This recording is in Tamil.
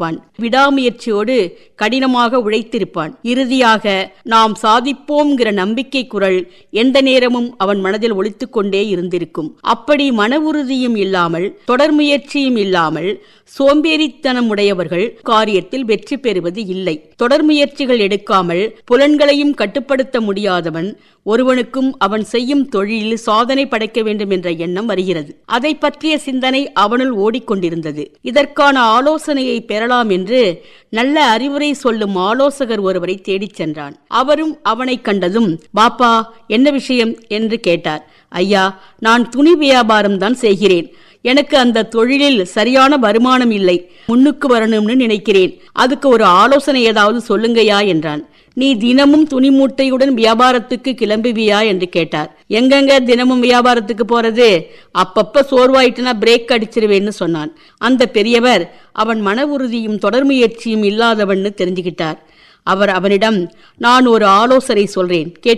இருப்பான் விடாமுயற்சியோடு கடினமாக உழைத்திருப்பான் இறுதியாக நாம் சாதிப்போம்ங்கிற நம்பிக்கை குரல் எந்த நேரமும் அவன் மனதில் ஒலித்துக் கொண்டே இருந்திருக்கும் அப்படி மன உறுதியும் இல்லாமல் தொடர் முயற்சியும் இல்லாமல் சோம்பேறித்தனம் உடையவர்கள் காரியத்தில் வெற்றி பெறுவது இல்லை தொடர் முயற்சிகள் எடுக்காமல் புலன்களையும் கட்டுப்படுத்த முடியாதவன் ஒருவனுக்கும் அவன் செய்யும் தொழிலில் சாதனை படைக்க வேண்டும் என்ற எண்ணம் வருகிறது அதை பற்றிய சிந்தனை அவனுள் ஓடிக்கொண்டிருந்தது இதற்கான ஆலோசனையை பெறலாம் என்று நல்ல அறிவுரை சொல்லும் ஆலோசகர் ஒருவரை தேடிச் சென்றான் அவரும் அவனை கண்டதும் பாப்பா என்ன விஷயம் என்று கேட்டார் ஐயா நான் துணி வியாபாரம் தான் செய்கிறேன் எனக்கு அந்த தொழிலில் சரியான வருமானம் இல்லை முன்னுக்கு வரணும்னு நினைக்கிறேன் அதுக்கு ஒரு ஆலோசனை ஏதாவது சொல்லுங்கயா என்றான் நீ தினமும் துணி மூட்டையுடன் வியாபாரத்துக்கு கிளம்புவியா என்று கேட்டார் எங்கெங்க தினமும் வியாபாரத்துக்கு போறது அப்பப்ப சோர்வாயிட்டுனா பிரேக் அடிச்சிருவேன்னு சொன்னான் அந்த பெரியவர் அவன் மன உறுதியும் தொடர் முயற்சியும் இல்லாதவன்னு தெரிஞ்சுக்கிட்டார் அவர் அவனிடம் நான் ஒரு ஆலோசனை சொல்றேன் கேட்டு